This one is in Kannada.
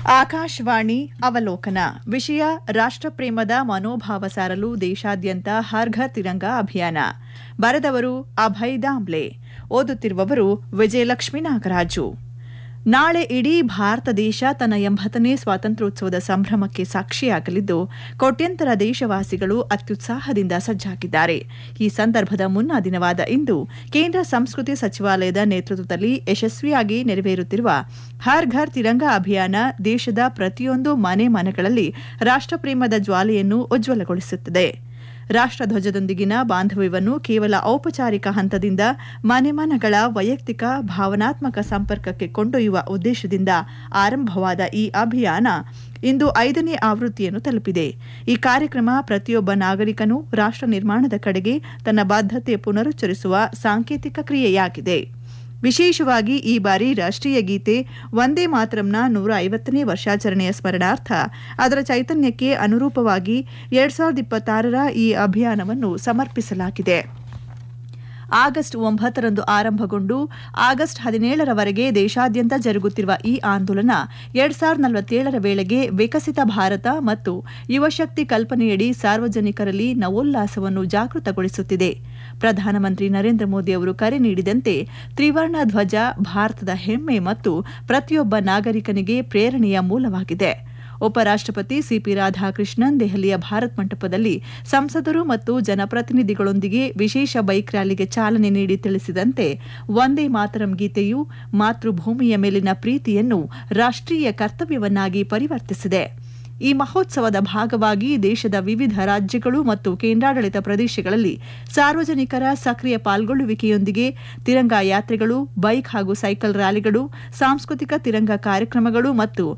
ಆಕಾಶವಾಣಿ ಅವಲೋಕನ ವಿಷಯ ರಾಷ್ಟ್ರಪ್ರೇಮದ ಮನೋಭಾವ ಸಾರಲು ದೇಶಾದ್ಯಂತ ಹರ್ ಘರ್ ತಿರಂಗ ಅಭಿಯಾನ ಬರೆದವರು ಅಭಯ್ ದಾಂಬ್ಲೆ ಓದುತ್ತಿರುವವರು ವಿಜಯಲಕ್ಷ್ಮೀ ನಾಗರಾಜು ನಾಳೆ ಇಡೀ ಭಾರತ ದೇಶ ತನ್ನ ಎಂಬತ್ತನೇ ಸ್ವಾತಂತ್ರ್ಯೋತ್ಸವದ ಸಂಭ್ರಮಕ್ಕೆ ಸಾಕ್ಷಿಯಾಗಲಿದ್ದು ಕೋಟ್ಯಂತರ ದೇಶವಾಸಿಗಳು ಅತ್ಯುತ್ಸಾಹದಿಂದ ಸಜ್ಜಾಗಿದ್ದಾರೆ ಈ ಸಂದರ್ಭದ ಮುನ್ನಾ ದಿನವಾದ ಇಂದು ಕೇಂದ್ರ ಸಂಸ್ಕೃತಿ ಸಚಿವಾಲಯದ ನೇತೃತ್ವದಲ್ಲಿ ಯಶಸ್ವಿಯಾಗಿ ನೆರವೇರುತ್ತಿರುವ ಹರ್ ಘರ್ ತಿರಂಗ ಅಭಿಯಾನ ದೇಶದ ಪ್ರತಿಯೊಂದು ಮನೆ ಮನೆಗಳಲ್ಲಿ ರಾಷ್ಟ್ರಪ್ರೇಮದ ಜ್ವಾಲೆಯನ್ನು ಉಜ್ವಲಗೊಳಿಸುತ್ತದೆ ರಾಷ್ಟ್ರಧ್ವಜದೊಂದಿಗಿನ ಬಾಂಧವ್ಯವನ್ನು ಕೇವಲ ಔಪಚಾರಿಕ ಹಂತದಿಂದ ಮನೆ ಮನಗಳ ವೈಯಕ್ತಿಕ ಭಾವನಾತ್ಮಕ ಸಂಪರ್ಕಕ್ಕೆ ಕೊಂಡೊಯ್ಯುವ ಉದ್ದೇಶದಿಂದ ಆರಂಭವಾದ ಈ ಅಭಿಯಾನ ಇಂದು ಐದನೇ ಆವೃತ್ತಿಯನ್ನು ತಲುಪಿದೆ ಈ ಕಾರ್ಯಕ್ರಮ ಪ್ರತಿಯೊಬ್ಬ ನಾಗರಿಕನೂ ರಾಷ್ಟ್ರ ನಿರ್ಮಾಣದ ಕಡೆಗೆ ತನ್ನ ಬದ್ಧತೆ ಪುನರುಚ್ಚರಿಸುವ ಸಾಂಕೇತಿಕ ಕ್ರಿಯೆಯಾಗಿದೆ ವಿಶೇಷವಾಗಿ ಈ ಬಾರಿ ರಾಷ್ಟ್ರೀಯ ಗೀತೆ ವಂದೇ ಮಾತರಂನ ನೂರ ಐವತ್ತನೇ ವರ್ಷಾಚರಣೆಯ ಸ್ಮರಣಾರ್ಥ ಅದರ ಚೈತನ್ಯಕ್ಕೆ ಅನುರೂಪವಾಗಿ ಎರಡ್ ಸಾವಿರದ ಇಪ್ಪತ್ತಾರರ ಈ ಅಭಿಯಾನವನ್ನು ಸಮರ್ಪಿಸಲಾಗಿದೆ ಆಗಸ್ಟ್ ಒಂಬತ್ತರಂದು ಆರಂಭಗೊಂಡು ಆಗಸ್ಟ್ ಹದಿನೇಳರವರೆಗೆ ದೇಶಾದ್ಯಂತ ಜರುಗುತ್ತಿರುವ ಈ ಆಂದೋಲನ ಎರಡ್ ಸಾವಿರದ ನಲವತ್ತೇಳರ ವೇಳೆಗೆ ವಿಕಸಿತ ಭಾರತ ಮತ್ತು ಯುವಶಕ್ತಿ ಕಲ್ಪನೆಯಡಿ ಸಾರ್ವಜನಿಕರಲ್ಲಿ ನವೋಲ್ಲಾಸವನ್ನು ಜಾಗೃತಗೊಳಿಸುತ್ತಿದೆ ಪ್ರಧಾನಮಂತ್ರಿ ನರೇಂದ್ರ ಮೋದಿ ಅವರು ಕರೆ ನೀಡಿದಂತೆ ತ್ರಿವರ್ಣ ಧ್ವಜ ಭಾರತದ ಹೆಮ್ಮೆ ಮತ್ತು ಪ್ರತಿಯೊಬ್ಬ ನಾಗರಿಕನಿಗೆ ಪ್ರೇರಣೆಯ ಮೂಲವಾಗಿದೆ ಉಪರಾಷ್ಟಪತಿ ಸಿಪಿ ರಾಧಾಕೃಷ್ಣನ್ ದೆಹಲಿಯ ಭಾರತ್ ಮಂಟಪದಲ್ಲಿ ಸಂಸದರು ಮತ್ತು ಜನಪ್ರತಿನಿಧಿಗಳೊಂದಿಗೆ ವಿಶೇಷ ಬೈಕ್ ರ್ಯಾಲಿಗೆ ಚಾಲನೆ ನೀಡಿ ತಿಳಿಸಿದಂತೆ ವಂದೇ ಮಾತರಂ ಗೀತೆಯು ಮಾತೃಭೂಮಿಯ ಮೇಲಿನ ಪ್ರೀತಿಯನ್ನು ರಾಷ್ಟ್ರೀಯ ಕರ್ತವ್ಯವನ್ನಾಗಿ ಪರಿವರ್ತಿಸಿದೆ ಈ ಮಹೋತ್ಸವದ ಭಾಗವಾಗಿ ದೇಶದ ವಿವಿಧ ರಾಜ್ಯಗಳು ಮತ್ತು ಕೇಂದ್ರಾಡಳಿತ ಪ್ರದೇಶಗಳಲ್ಲಿ ಸಾರ್ವಜನಿಕರ ಸಕ್ರಿಯ ಪಾಲ್ಗೊಳ್ಳುವಿಕೆಯೊಂದಿಗೆ ತಿರಂಗ ಯಾತ್ರೆಗಳು ಬೈಕ್ ಹಾಗೂ ಸೈಕಲ್ ರ್ಯಾಲಿಗಳು ಸಾಂಸ್ಕೃತಿಕ ತಿರಂಗ ಕಾರ್ಯಕ್ರಮಗಳು ಮತ್ತು